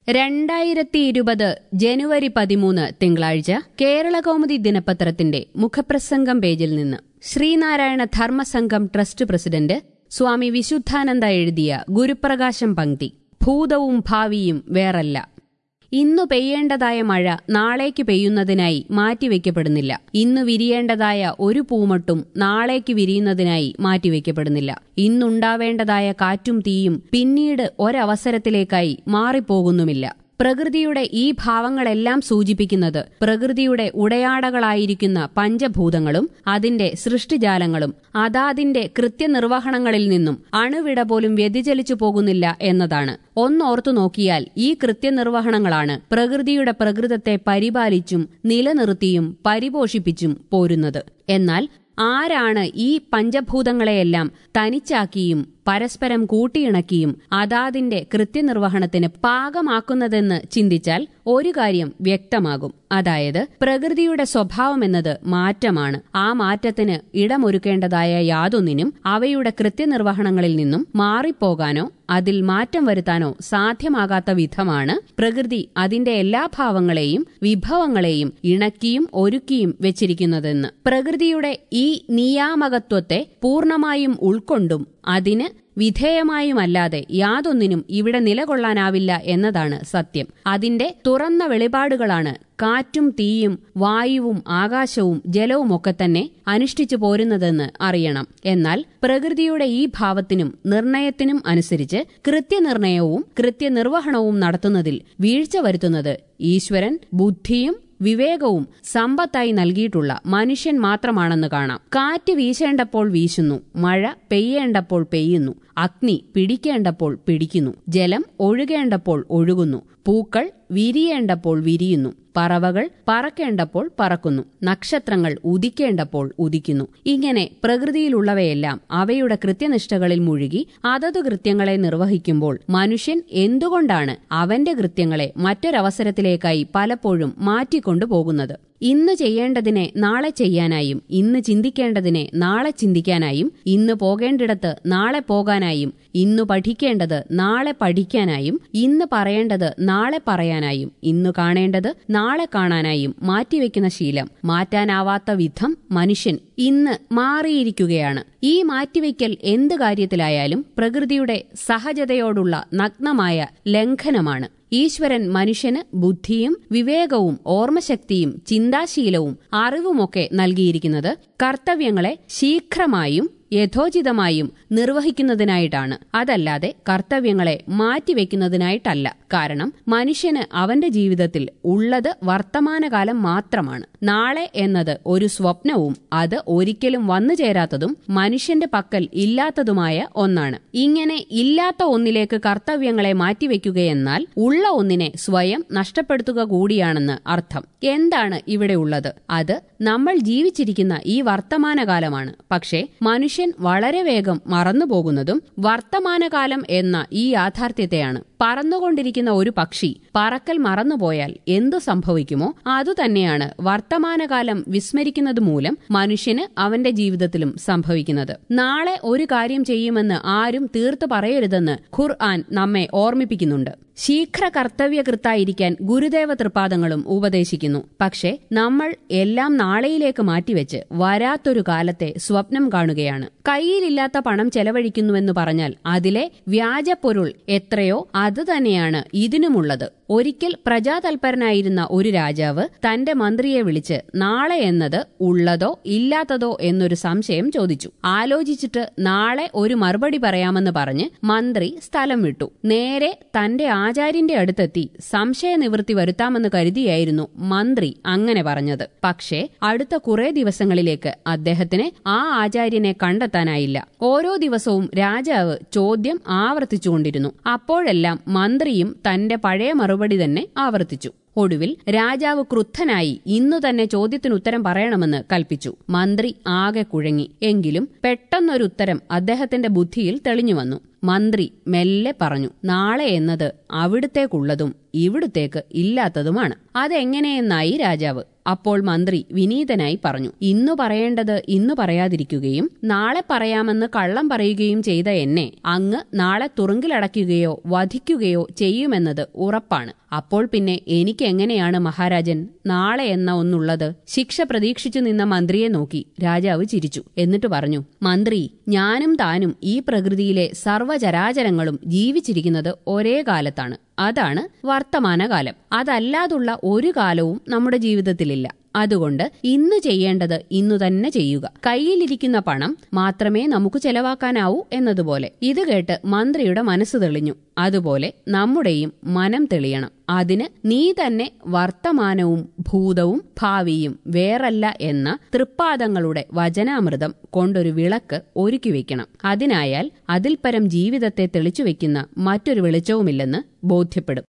രണ്ടായിരത്തി ഇരുപത് ജനുവരി പതിമൂന്ന് തിങ്കളാഴ്ച കേരളകൗമുദി ദിനപത്രത്തിന്റെ മുഖപ്രസംഗം പേജിൽ നിന്ന് ശ്രീനാരായണ ധർമ്മസംഘം ട്രസ്റ്റ് പ്രസിഡന്റ് സ്വാമി വിശുദ്ധാനന്ദ എഴുതിയ ഗുരുപ്രകാശം പങ്ക്തി ഭൂതവും ഭാവിയും വേറല്ല ഇന്നു പെയ്യേണ്ടതായ മഴ നാളേക്ക് പെയ്യുന്നതിനായി മാറ്റിവെക്കപ്പെടുന്നില്ല ഇന്നു വിരിയേണ്ടതായ ഒരു പൂമട്ടും നാളേക്ക് വിരിയുന്നതിനായി മാറ്റിവെക്കപ്പെടുന്നില്ല ഇന്നുണ്ടാവേണ്ടതായ കാറ്റും തീയും പിന്നീട് ഒരവസരത്തിലേക്കായി മാറിപ്പോകുന്നുമില്ല പ്രകൃതിയുടെ ഈ ഭാവങ്ങളെല്ലാം സൂചിപ്പിക്കുന്നത് പ്രകൃതിയുടെ ഉടയാടകളായിരിക്കുന്ന പഞ്ചഭൂതങ്ങളും അതിന്റെ സൃഷ്ടിജാലങ്ങളും അതാതിന്റെ കൃത്യനിർവഹണങ്ങളിൽ നിന്നും അണുവിട പോലും വ്യതിചലിച്ചു പോകുന്നില്ല എന്നതാണ് ഒന്നോർത്തു നോക്കിയാൽ ഈ കൃത്യനിർവഹണങ്ങളാണ് പ്രകൃതിയുടെ പ്രകൃതത്തെ പരിപാലിച്ചും നിലനിർത്തിയും പരിപോഷിപ്പിച്ചും പോരുന്നത് എന്നാൽ ആരാണ് ഈ പഞ്ചഭൂതങ്ങളെയെല്ലാം തനിച്ചാക്കിയും പരസ്പരം കൂട്ടിയിണക്കിയും അതാതിന്റെ കൃത്യനിർവഹണത്തിന് പാകമാക്കുന്നതെന്ന് ചിന്തിച്ചാൽ ഒരു കാര്യം വ്യക്തമാകും അതായത് പ്രകൃതിയുടെ സ്വഭാവമെന്നത് മാറ്റമാണ് ആ മാറ്റത്തിന് ഇടമൊരുക്കേണ്ടതായ യാതൊന്നിനും അവയുടെ കൃത്യനിർവഹണങ്ങളിൽ നിന്നും മാറിപ്പോകാനോ അതിൽ മാറ്റം വരുത്താനോ സാധ്യമാകാത്ത വിധമാണ് പ്രകൃതി അതിന്റെ എല്ലാ ഭാവങ്ങളെയും വിഭവങ്ങളെയും ഇണക്കിയും ഒരുക്കിയും വെച്ചിരിക്കുന്നതെന്ന് പ്രകൃതിയുടെ ഈ നിയാമകത്വത്തെ പൂർണ്ണമായും ഉൾക്കൊണ്ടും അതിന് വിധേയമായുമല്ലാതെ യാതൊന്നിനും ഇവിടെ നിലകൊള്ളാനാവില്ല എന്നതാണ് സത്യം അതിന്റെ തുറന്ന വെളിപാടുകളാണ് കാറ്റും തീയും വായുവും ആകാശവും ജലവുമൊക്കെ തന്നെ അനുഷ്ഠിച്ചു പോരുന്നതെന്ന് അറിയണം എന്നാൽ പ്രകൃതിയുടെ ഈ ഭാവത്തിനും നിർണയത്തിനും അനുസരിച്ച് കൃത്യനിർണയവും കൃത്യനിർവഹണവും നടത്തുന്നതിൽ വീഴ്ച വരുത്തുന്നത് ഈശ്വരൻ ബുദ്ധിയും വിവേകവും സമ്പത്തായി നൽകിയിട്ടുള്ള മനുഷ്യൻ മാത്രമാണെന്ന് കാണാം കാറ്റ് വീശേണ്ടപ്പോൾ വീശുന്നു മഴ പെയ്യേണ്ടപ്പോൾ പെയ്യുന്നു അഗ്നി പിടിക്കേണ്ടപ്പോൾ പിടിക്കുന്നു ജലം ഒഴുകേണ്ടപ്പോൾ ഒഴുകുന്നു പൂക്കൾ വിരിയേണ്ടപ്പോൾ വിരിയുന്നു പറവകൾ പറക്കേണ്ടപ്പോൾ പറക്കുന്നു നക്ഷത്രങ്ങൾ ഉദിക്കേണ്ടപ്പോൾ ഉദിക്കുന്നു ഇങ്ങനെ പ്രകൃതിയിലുള്ളവയെല്ലാം അവയുടെ കൃത്യനിഷ്ഠകളിൽ മുഴുകി അതതു കൃത്യങ്ങളെ നിർവഹിക്കുമ്പോൾ മനുഷ്യൻ എന്തുകൊണ്ടാണ് അവന്റെ കൃത്യങ്ങളെ മറ്റൊരവസരത്തിലേക്കായി പലപ്പോഴും മാറ്റിക്കൊണ്ടുപോകുന്നത് ഇന്ന് ചെയ്യേണ്ടതിനെ നാളെ ചെയ്യാനായും ഇന്ന് ചിന്തിക്കേണ്ടതിനെ നാളെ ചിന്തിക്കാനായും ഇന്ന് പോകേണ്ടിടത്ത് നാളെ പോകാനായും ഇന്നു പഠിക്കേണ്ടത് നാളെ പഠിക്കാനായും ഇന്ന് പറയേണ്ടത് നാളെ പറയാനായും ഇന്നു കാണേണ്ടത് നാളെ കാണാനായും മാറ്റിവെക്കുന്ന ശീലം മാറ്റാനാവാത്ത വിധം മനുഷ്യൻ ഇന്ന് മാറിയിരിക്കുകയാണ് ഈ മാറ്റിവെക്കൽ എന്ത് കാര്യത്തിലായാലും പ്രകൃതിയുടെ സഹജതയോടുള്ള നഗ്നമായ ലംഘനമാണ് ഈശ്വരൻ മനുഷ്യന് ബുദ്ധിയും വിവേകവും ഓർമ്മശക്തിയും ചിന്താശീലവും അറിവുമൊക്കെ നൽകിയിരിക്കുന്നത് കർത്തവ്യങ്ങളെ ശീഘ്രമായും യഥോചിതമായും നിർവഹിക്കുന്നതിനായിട്ടാണ് അതല്ലാതെ കർത്തവ്യങ്ങളെ മാറ്റിവെക്കുന്നതിനായിട്ടല്ല കാരണം മനുഷ്യന് അവന്റെ ജീവിതത്തിൽ ഉള്ളത് വർത്തമാനകാലം മാത്രമാണ് നാളെ എന്നത് ഒരു സ്വപ്നവും അത് ഒരിക്കലും വന്നു ചേരാത്തതും മനുഷ്യന്റെ പക്കൽ ഇല്ലാത്തതുമായ ഒന്നാണ് ഇങ്ങനെ ഇല്ലാത്ത ഒന്നിലേക്ക് കർത്തവ്യങ്ങളെ മാറ്റിവെക്കുകയെന്നാൽ ഉള്ള ഒന്നിനെ സ്വയം നഷ്ടപ്പെടുത്തുക കൂടിയാണെന്ന് അർത്ഥം എന്താണ് ഇവിടെ ഉള്ളത് അത് നമ്മൾ ജീവിച്ചിരിക്കുന്ന ഈ വർത്തമാനകാലമാണ് പക്ഷേ മനുഷ്യൻ വളരെ വേഗം മറന്നുപോകുന്നതും വർത്തമാനകാലം എന്ന ഈ യാഥാർത്ഥ്യത്തെയാണ് പറന്നുകൊണ്ടിരിക്കുന്ന ഒരു പക്ഷി പറക്കൽ മറന്നുപോയാൽ എന്തു സംഭവിക്കുമോ അതുതന്നെയാണ് വർത്തമാനകാലം വിസ്മരിക്കുന്നത് മൂലം മനുഷ്യന് അവന്റെ ജീവിതത്തിലും സംഭവിക്കുന്നത് നാളെ ഒരു കാര്യം ചെയ്യുമെന്ന് ആരും തീർത്തു പറയരുതെന്ന് ഖുർആൻ നമ്മെ ഓർമ്മിപ്പിക്കുന്നുണ്ട് ശീഘ്ര കർത്തവ്യകൃത്തായിരിക്കാൻ ഗുരുദേവ തൃപാദങ്ങളും ഉപദേശിക്കുന്നു പക്ഷേ നമ്മൾ എല്ലാം നാളെയിലേക്ക് മാറ്റിവെച്ച് വരാത്തൊരു കാലത്തെ സ്വപ്നം കാണുകയാണ് കയ്യിലില്ലാത്ത പണം ചെലവഴിക്കുന്നുവെന്ന് പറഞ്ഞാൽ അതിലെ വ്യാജപ്പൊരുൾ എത്രയോ അത് തന്നെയാണ് ഇതിനുമുള്ളത് ഒരിക്കൽ പ്രജാതൽപരനായിരുന്ന ഒരു രാജാവ് തന്റെ മന്ത്രിയെ വിളിച്ച് നാളെ എന്നത് ഉള്ളതോ ഇല്ലാത്തതോ എന്നൊരു സംശയം ചോദിച്ചു ആലോചിച്ചിട്ട് നാളെ ഒരു മറുപടി പറയാമെന്ന് പറഞ്ഞ് മന്ത്രി സ്ഥലം വിട്ടു നേരെ തന്റെ ആചാര്യന്റെ അടുത്തെത്തി സംശയ നിവൃത്തി വരുത്താമെന്ന് കരുതിയായിരുന്നു മന്ത്രി അങ്ങനെ പറഞ്ഞത് പക്ഷേ അടുത്ത കുറെ ദിവസങ്ങളിലേക്ക് അദ്ദേഹത്തിന് ആ ആചാര്യനെ കണ്ടെത്താനായില്ല ഓരോ ദിവസവും രാജാവ് ചോദ്യം ആവർത്തിച്ചുകൊണ്ടിരുന്നു അപ്പോഴെല്ലാം മന്ത്രിയും തന്റെ പഴയ മറുപടി തന്നെ ആവർത്തിച്ചു ഒടുവിൽ രാജാവ് ക്രുദ്ധനായി ഇന്നു തന്നെ ചോദ്യത്തിന് ഉത്തരം പറയണമെന്ന് കൽപ്പിച്ചു മന്ത്രി ആകെ കുഴങ്ങി എങ്കിലും പെട്ടെന്നൊരു ഉത്തരം അദ്ദേഹത്തിന്റെ ബുദ്ധിയിൽ തെളിഞ്ഞു വന്നു മന്ത്രി മെല്ലെ പറഞ്ഞു നാളെ എന്നത് അവിടുത്തേക്കുള്ളതും ഇവിടുത്തേക്ക് ഇല്ലാത്തതുമാണ് അതെങ്ങനെയെന്നായി രാജാവ് അപ്പോൾ മന്ത്രി വിനീതനായി പറഞ്ഞു ഇന്നു പറയേണ്ടത് ഇന്നു പറയാതിരിക്കുകയും നാളെ പറയാമെന്ന് കള്ളം പറയുകയും ചെയ്ത എന്നെ അങ്ങ് നാളെ തുറുങ്കിലടയ്ക്കുകയോ വധിക്കുകയോ ചെയ്യുമെന്നത് ഉറപ്പാണ് അപ്പോൾ പിന്നെ എനിക്ക് എങ്ങനെയാണ് മഹാരാജൻ നാളെ എന്ന ഒന്നുള്ളത് ശിക്ഷ പ്രതീക്ഷിച്ചു നിന്ന മന്ത്രിയെ നോക്കി രാജാവ് ചിരിച്ചു എന്നിട്ട് പറഞ്ഞു മന്ത്രി ഞാനും താനും ഈ പ്രകൃതിയിലെ സർവ്വചരാചരങ്ങളും ജീവിച്ചിരിക്കുന്നത് ഒരേ കാലത്താണ് അതാണ് വർത്തമാനകാലം അതല്ലാതുള്ള ഒരു കാലവും നമ്മുടെ ജീവിതത്തിലില്ല അതുകൊണ്ട് ഇന്ന് ചെയ്യേണ്ടത് ഇന്നു തന്നെ ചെയ്യുക കയ്യിലിരിക്കുന്ന പണം മാത്രമേ നമുക്ക് ചെലവാക്കാനാവൂ എന്നതുപോലെ ഇത് കേട്ട് മന്ത്രിയുടെ മനസ്സ് തെളിഞ്ഞു അതുപോലെ നമ്മുടെയും മനം തെളിയണം അതിന് നീ തന്നെ വർത്തമാനവും ഭൂതവും ഭാവിയും വേറല്ല എന്ന തൃപ്പാദങ്ങളുടെ വചനാമൃതം കൊണ്ടൊരു വിളക്ക് ഒരുക്കി വെക്കണം അതിനായാൽ അതിൽ പരം ജീവിതത്തെ തെളിച്ചു വെക്കുന്ന മറ്റൊരു വെളിച്ചവുമില്ലെന്ന് ബോധ്യപ്പെടും